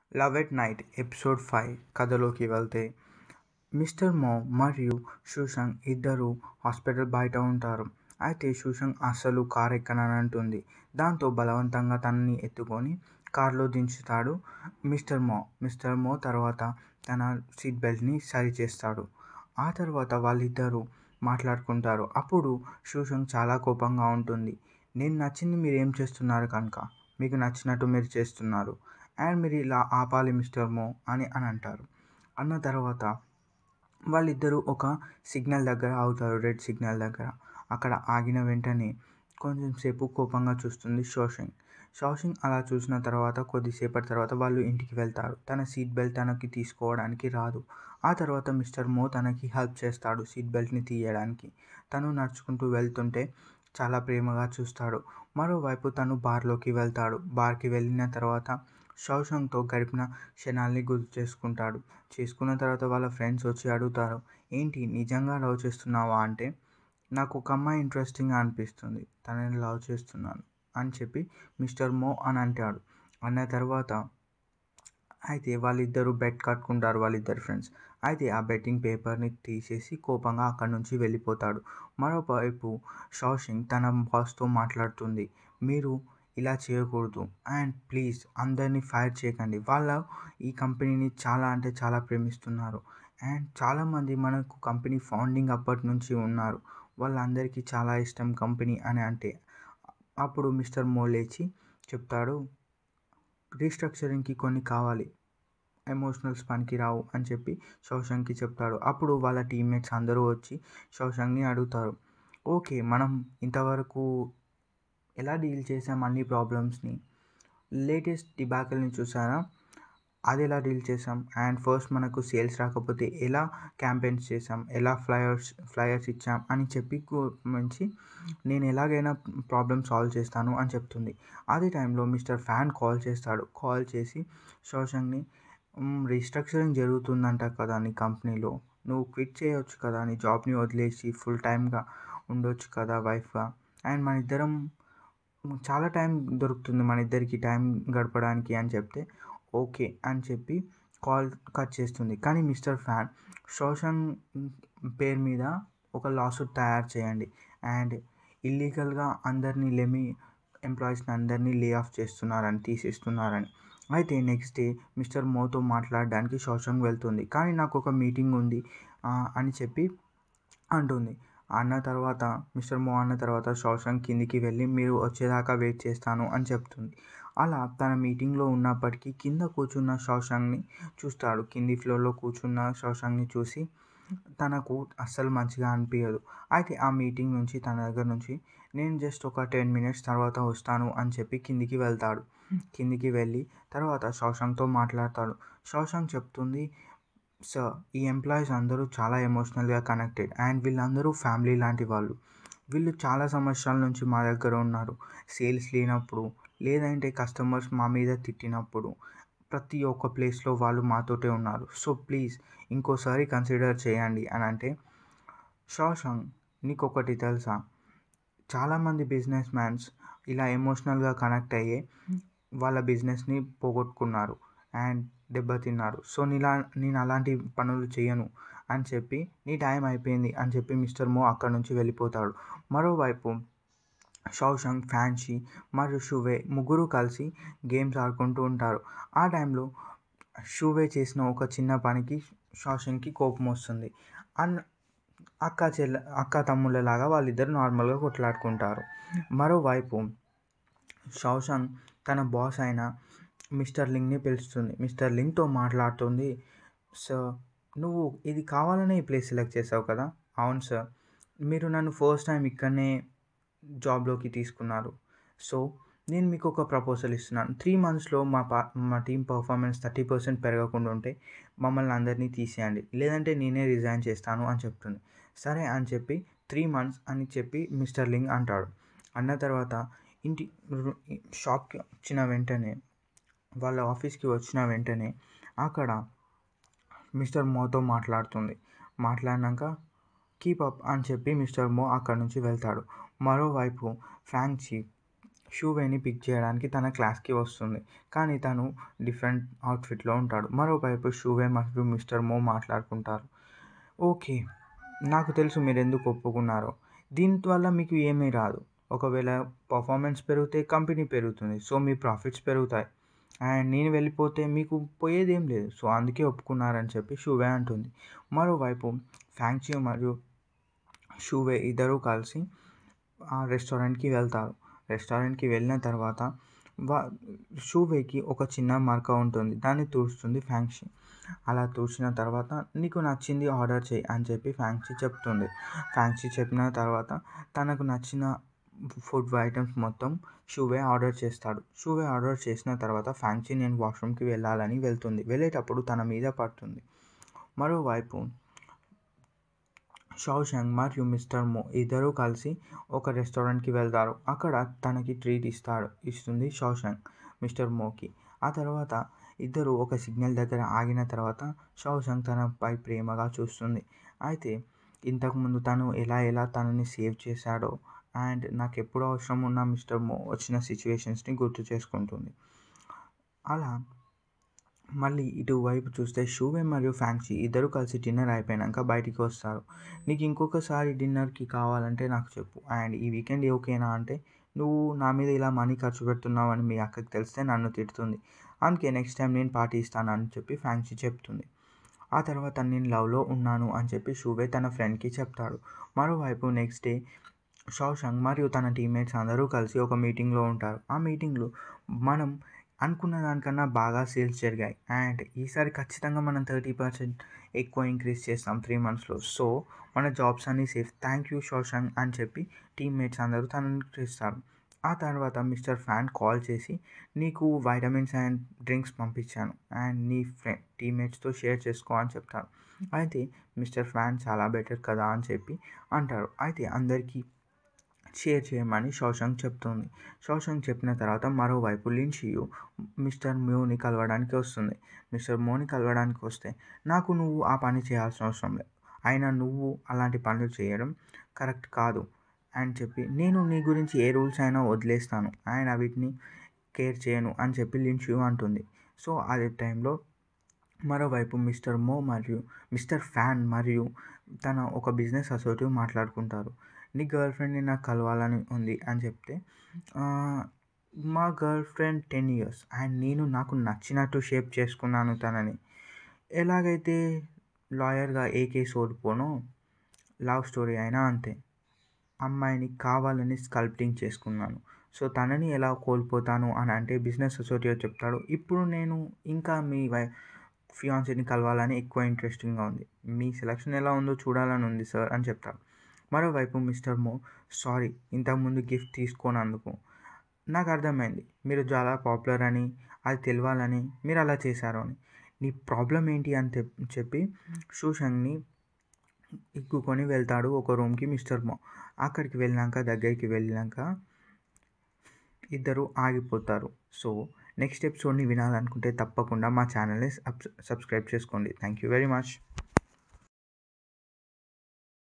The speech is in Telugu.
love at night episode five కథలోకి వెళ్తే మిస్టర్ మో మరియు సుశాంక్ ఇద్దరు హాస్పిటల్ బయట ఉంటారు అయితే సుశాంక్ అస్సలు కార్ ఎక్కనని అంటుంది దాంతో బలవంతంగా తనని ఎత్తుకొని కార్లో దించుతాడు మిస్టర్ మో మిస్టర్ మో తర్వాత తన సీట్ బెల్ట్ని సరి చేస్తాడు ఆ తర్వాత వాళ్ళిద్దరూ మాట్లాడుకుంటారు అప్పుడు సుశాంక్ చాలా కోపంగా ఉంటుంది నేను నచ్చింది మీరు ఏం చేస్తున్నారు కనుక మీకు నచ్చినట్టు మీరు చేస్తున్నారు అండ్ మీరు ఇలా ఆపాలి మిస్టర్ మో అని అని అంటారు అన్న తర్వాత వాళ్ళిద్దరూ ఒక సిగ్నల్ దగ్గర ఆగుతారు రెడ్ సిగ్నల్ దగ్గర అక్కడ ఆగిన వెంటనే కొంచెం సేపు కోపంగా చూస్తుంది శోషంగ్ శోషంగ్ అలా చూసిన తర్వాత కొద్దిసేపటి తర్వాత వాళ్ళు ఇంటికి వెళ్తారు తన సీట్ బెల్ట్ తనకి తీసుకోవడానికి రాదు ఆ తర్వాత మిస్టర్ మో తనకి హెల్ప్ చేస్తాడు సీట్ బెల్ట్ని తీయడానికి తను నడుచుకుంటూ వెళ్తుంటే చాలా ప్రేమగా చూస్తాడు మరోవైపు తను బార్లోకి వెళ్తాడు బార్కి వెళ్ళిన తర్వాత శౌషంగ్తో గడిపిన క్షణాల్ని గుర్తు చేసుకుంటాడు చేసుకున్న తర్వాత వాళ్ళ ఫ్రెండ్స్ వచ్చి అడుగుతారు ఏంటి నిజంగా లవ్ చేస్తున్నావా అంటే నాకు ఒక అమ్మాయి ఇంట్రెస్టింగ్గా అనిపిస్తుంది తనని లవ్ చేస్తున్నాను అని చెప్పి మిస్టర్ మో అని అంటాడు అన్న తర్వాత అయితే వాళ్ళిద్దరూ బెట్ కట్టుకుంటారు వాళ్ళిద్దరు ఫ్రెండ్స్ అయితే ఆ బెట్టింగ్ పేపర్ని తీసేసి కోపంగా అక్కడి నుంచి వెళ్ళిపోతాడు మరోవైపు షాషింగ్ తన బాస్తో మాట్లాడుతుంది మీరు ఇలా చేయకూడదు అండ్ ప్లీజ్ అందరినీ ఫైర్ చేయకండి వాళ్ళ ఈ కంపెనీని చాలా అంటే చాలా ప్రేమిస్తున్నారు అండ్ చాలామంది మనకు కంపెనీ ఫౌండింగ్ అప్పటి నుంచి ఉన్నారు వాళ్ళందరికీ చాలా ఇష్టం కంపెనీ అని అంటే అప్పుడు మిస్టర్ మో లేచి చెప్తాడు రీస్ట్రక్చరింగ్కి కొన్ని కావాలి ఎమోషనల్స్ పనికి రావు అని చెప్పి శౌషంగ్కి చెప్తాడు అప్పుడు వాళ్ళ టీమ్మేట్స్ అందరూ వచ్చి శౌషంగ్ని అడుగుతారు ఓకే మనం ఇంతవరకు ఎలా డీల్ చేసాం అన్ని ప్రాబ్లమ్స్ని లేటెస్ట్ డిబాకల్ని చూసారా అది ఎలా డీల్ చేసాం అండ్ ఫస్ట్ మనకు సేల్స్ రాకపోతే ఎలా క్యాంపెయిన్స్ చేసాం ఎలా ఫ్లయర్స్ ఫ్లయర్స్ ఇచ్చాం అని చెప్పి మంచి నేను ఎలాగైనా ప్రాబ్లమ్ సాల్వ్ చేస్తాను అని చెప్తుంది అదే టైంలో మిస్టర్ ఫ్యాన్ కాల్ చేస్తాడు కాల్ చేసి శోషంగ్ని రీస్ట్రక్చరింగ్ జరుగుతుందంట కదా నీ కంపెనీలో నువ్వు క్విట్ చేయొచ్చు కదా నీ జాబ్ని వదిలేసి ఫుల్ టైమ్గా ఉండొచ్చు కదా వైఫ్గా అండ్ మన ఇద్దరం చాలా టైం దొరుకుతుంది మన ఇద్దరికి టైం గడపడానికి అని చెప్తే ఓకే అని చెప్పి కాల్ కట్ చేస్తుంది కానీ మిస్టర్ ఫ్యాన్ శోషంగ్ పేరు మీద ఒక లాసూట్ తయారు చేయండి అండ్ ఇల్లీగల్గా అందరినీ లెమి ఎంప్లాయీస్ని అందరినీ లే ఆఫ్ చేస్తున్నారని తీసేస్తున్నారని అయితే నెక్స్ట్ డే మిస్టర్ మోతో మాట్లాడడానికి శోషంగ్ వెళ్తుంది కానీ నాకు ఒక మీటింగ్ ఉంది అని చెప్పి అంటుంది అన్న తర్వాత మిస్టర్ మో అన్న తర్వాత శోషంగ్ కిందికి వెళ్ళి మీరు వచ్చేదాకా వెయిట్ చేస్తాను అని చెప్తుంది అలా తన మీటింగ్లో ఉన్నప్పటికీ కింద కూర్చున్న శోషంగ్ని చూస్తాడు కింది ఫ్లోర్లో కూర్చున్న శోషంగ్ని చూసి తనకు అస్సలు మంచిగా అనిపించదు అయితే ఆ మీటింగ్ నుంచి తన దగ్గర నుంచి నేను జస్ట్ ఒక టెన్ మినిట్స్ తర్వాత వస్తాను అని చెప్పి కిందికి వెళ్తాడు కిందికి వెళ్ళి తర్వాత శోషంగ్తో మాట్లాడతాడు శోషంగ్ చెప్తుంది సార్ ఈ ఎంప్లాయీస్ అందరూ చాలా ఎమోషనల్గా కనెక్టెడ్ అండ్ వీళ్ళందరూ ఫ్యామిలీ లాంటి వాళ్ళు వీళ్ళు చాలా సంవత్సరాల నుంచి మా దగ్గర ఉన్నారు సేల్స్ లేనప్పుడు లేదంటే కస్టమర్స్ మా మీద తిట్టినప్పుడు ప్రతి ఒక్క ప్లేస్లో వాళ్ళు మాతోటే ఉన్నారు సో ప్లీజ్ ఇంకోసారి కన్సిడర్ చేయండి అని అంటే షాషంగ్ నీకు ఒకటి తెలుసా చాలామంది బిజినెస్ మ్యాన్స్ ఇలా ఎమోషనల్గా కనెక్ట్ అయ్యే వాళ్ళ బిజినెస్ని పోగొట్టుకున్నారు అండ్ దెబ్బతిన్నారు సో నీలా నేను అలాంటి పనులు చేయను అని చెప్పి నీ టైం అయిపోయింది అని చెప్పి మిస్టర్ మో అక్కడ నుంచి వెళ్ళిపోతాడు మరోవైపు షౌషంగ్ ఫ్యాన్షీ మరియు షువే ముగ్గురు కలిసి గేమ్స్ ఆడుకుంటూ ఉంటారు ఆ టైంలో షువే చేసిన ఒక చిన్న పనికి షాషంగ్కి కోపం వస్తుంది అన్న అక్క చెల్ల అక్క తమ్ముళ్ళలాగా వాళ్ళిద్దరు నార్మల్గా కొట్లాడుకుంటారు మరోవైపు షౌషంగ్ తన బాస్ అయిన మిస్టర్ లింగ్ని పిలుస్తుంది మిస్టర్ లింగ్తో మాట్లాడుతుంది సార్ నువ్వు ఇది కావాలనే ఈ ప్లేస్ సెలెక్ట్ చేసావు కదా అవును సార్ మీరు నన్ను ఫస్ట్ టైం ఇక్కడనే జాబ్లోకి తీసుకున్నారు సో నేను మీకు ఒక ప్రపోజల్ ఇస్తున్నాను త్రీ మంత్స్లో మా పా మా టీం పర్ఫార్మెన్స్ థర్టీ పర్సెంట్ పెరగకుండా ఉంటే మమ్మల్ని అందరినీ తీసేయండి లేదంటే నేనే రిజైన్ చేస్తాను అని చెప్తుంది సరే అని చెప్పి త్రీ మంత్స్ అని చెప్పి మిస్టర్ లింగ్ అంటాడు అన్న తర్వాత ఇంటి షాప్కి వచ్చిన వెంటనే వాళ్ళ ఆఫీస్కి వచ్చిన వెంటనే అక్కడ మిస్టర్ మోతో మాట్లాడుతుంది మాట్లాడినాక కీప్ అప్ అని చెప్పి మిస్టర్ మో అక్కడ నుంచి వెళ్తాడు మరోవైపు ఫ్రాంక్చి షూవేని పిక్ చేయడానికి తన క్లాస్కి వస్తుంది కానీ తను డిఫరెంట్ అవుట్ఫిట్లో ఉంటాడు మరోవైపు షూవే మరియు మిస్టర్ మో మాట్లాడుకుంటారు ఓకే నాకు తెలుసు మీరు ఎందుకు ఒప్పుకున్నారో దీనివల్ల మీకు ఏమీ రాదు ఒకవేళ పర్ఫార్మెన్స్ పెరిగితే కంపెనీ పెరుగుతుంది సో మీ ప్రాఫిట్స్ పెరుగుతాయి అండ్ నేను వెళ్ళిపోతే మీకు పోయేది ఏం లేదు సో అందుకే ఒప్పుకున్నారని చెప్పి షూవే అంటుంది మరోవైపు ఫ్యాంక్చీ మరియు షూవే ఇద్దరూ కలిసి ఆ రెస్టారెంట్కి వెళ్తారు రెస్టారెంట్కి వెళ్ళిన తర్వాత వా షూవేకి ఒక చిన్న మరక ఉంటుంది దాన్ని తుడుస్తుంది ఫ్యాంక్షీ అలా తుడిచిన తర్వాత నీకు నచ్చింది ఆర్డర్ చేయి అని చెప్పి ఫ్యాంక్షీ చెప్తుంది ఫ్యాంక్షీ చెప్పిన తర్వాత తనకు నచ్చిన ఫుడ్ ఐటమ్స్ మొత్తం షూవే ఆర్డర్ చేస్తాడు షూవే ఆర్డర్ చేసిన తర్వాత ఫ్యాంక్షీ నేను వాష్రూమ్కి వెళ్ళాలని వెళ్తుంది వెళ్ళేటప్పుడు తన మీద పడుతుంది మరోవైపు షావుషాంగ్ మరియు మిస్టర్ మో ఇద్దరూ కలిసి ఒక రెస్టారెంట్కి వెళ్తారు అక్కడ తనకి ట్రీట్ ఇస్తాడు ఇస్తుంది షావుషాంగ్ మిస్టర్ మోకి ఆ తర్వాత ఇద్దరు ఒక సిగ్నల్ దగ్గర ఆగిన తర్వాత షావుషాంగ్ తనపై ప్రేమగా చూస్తుంది అయితే ఇంతకుముందు తను ఎలా ఎలా తనని సేవ్ చేశాడో అండ్ నాకు ఎప్పుడు అవసరం ఉన్న మిస్టర్ మో వచ్చిన సిచ్యువేషన్స్ని గుర్తు చేసుకుంటుంది అలా మళ్ళీ ఇటువైపు చూస్తే షూవే మరియు ఫ్యాంక్సీ ఇద్దరు కలిసి డిన్నర్ అయిపోయాక బయటికి వస్తారు నీకు ఇంకొకసారి డిన్నర్కి కావాలంటే నాకు చెప్పు అండ్ ఈ వీకెండ్ ఓకేనా అంటే నువ్వు నా మీద ఇలా మనీ ఖర్చు పెడుతున్నావు అని మీ అక్కకి తెలిస్తే నన్ను తిడుతుంది అందుకే నెక్స్ట్ టైం నేను పార్టీ ఇస్తాను అని చెప్పి ఫ్యాంక్సీ చెప్తుంది ఆ తర్వాత నేను లవ్లో ఉన్నాను అని చెప్పి షూవే తన ఫ్రెండ్కి చెప్తాడు మరోవైపు నెక్స్ట్ డే షాషంగ్ మరియు తన టీమ్మేట్స్ అందరూ కలిసి ఒక మీటింగ్లో ఉంటారు ఆ మీటింగ్లో మనం అనుకున్న దానికన్నా బాగా సేల్స్ జరిగాయి అండ్ ఈసారి ఖచ్చితంగా మనం థర్టీ పర్సెంట్ ఎక్కువ ఇంక్రీజ్ చేస్తాం త్రీ మంత్స్లో సో మన జాబ్స్ అన్నీ సేఫ్ థ్యాంక్ యూ షోషంగ్ అని చెప్పి టీమ్మేట్స్ అందరూ తనని చేస్తారు ఆ తర్వాత మిస్టర్ ఫ్యాన్ కాల్ చేసి నీకు వైటమిన్స్ అండ్ డ్రింక్స్ పంపించాను అండ్ నీ ఫ్రెండ్ టీమ్మేట్స్తో షేర్ చేసుకో అని చెప్తారు అయితే మిస్టర్ ఫ్యాన్ చాలా బెటర్ కదా అని చెప్పి అంటారు అయితే అందరికీ షేర్ చేయమని షోషంగ్ చెప్తుంది షోషంగ్ చెప్పిన తర్వాత మరోవైపు లిన్షియు మిస్టర్ మ్యూని కలవడానికి వస్తుంది మిస్టర్ మోని కలవడానికి వస్తే నాకు నువ్వు ఆ పని చేయాల్సిన అవసరం లేదు అయినా నువ్వు అలాంటి పనులు చేయడం కరెక్ట్ కాదు అని చెప్పి నేను నీ గురించి ఏ రూల్స్ అయినా వదిలేస్తాను అండ్ వీటిని కేర్ చేయను అని చెప్పి లిన్షియు అంటుంది సో అదే టైంలో మరోవైపు మిస్టర్ మో మరియు మిస్టర్ ఫ్యాన్ మరియు తన ఒక బిజినెస్ అసోసియేట్ మాట్లాడుకుంటారు నీ గర్ల్ ఫ్రెండ్ని నాకు కలవాలని ఉంది అని చెప్తే మా girl friend ten years and నేను నాకు నచ్చినట్టు షేప్ చేసుకున్నాను తనని ఎలాగైతే లాయర్గా ఏ కేసు ఓడిపోనో లవ్ స్టోరీ అయినా అంతే అమ్మాయిని కావాలని స్కల్ప్టింగ్ చేసుకున్నాను సో తనని ఎలా కోల్పోతాను అని అంటే బిజినెస్ అసోసియేట్ చెప్తాడు ఇప్పుడు నేను ఇంకా మీ వై ఫియాన్సీని కలవాలని ఎక్కువ ఇంట్రెస్టింగ్గా ఉంది మీ సెలక్షన్ ఎలా ఉందో చూడాలని ఉంది సార్ అని చెప్తాడు మరోవైపు మిస్టర్ మో సారీ ఇంతకుముందు గిఫ్ట్ తీసుకోనందుకు నాకు అర్థమైంది మీరు చాలా పాపులర్ అని అది తెలియాలని మీరు అలా చేశారు అని నీ ప్రాబ్లం ఏంటి అని చెప్పి షూషంగ్ని ఎక్కుకొని వెళ్తాడు ఒక రూమ్కి మిస్టర్ మో అక్కడికి వెళ్ళాక దగ్గరికి వెళ్ళాక ఇద్దరు ఆగిపోతారు సో నెక్స్ట్ ఎపిసోడ్ని వినాలనుకుంటే తప్పకుండా మా ఛానల్ని సబ్స్క్రైబ్ చేసుకోండి థ్యాంక్ యూ వెరీ మచ్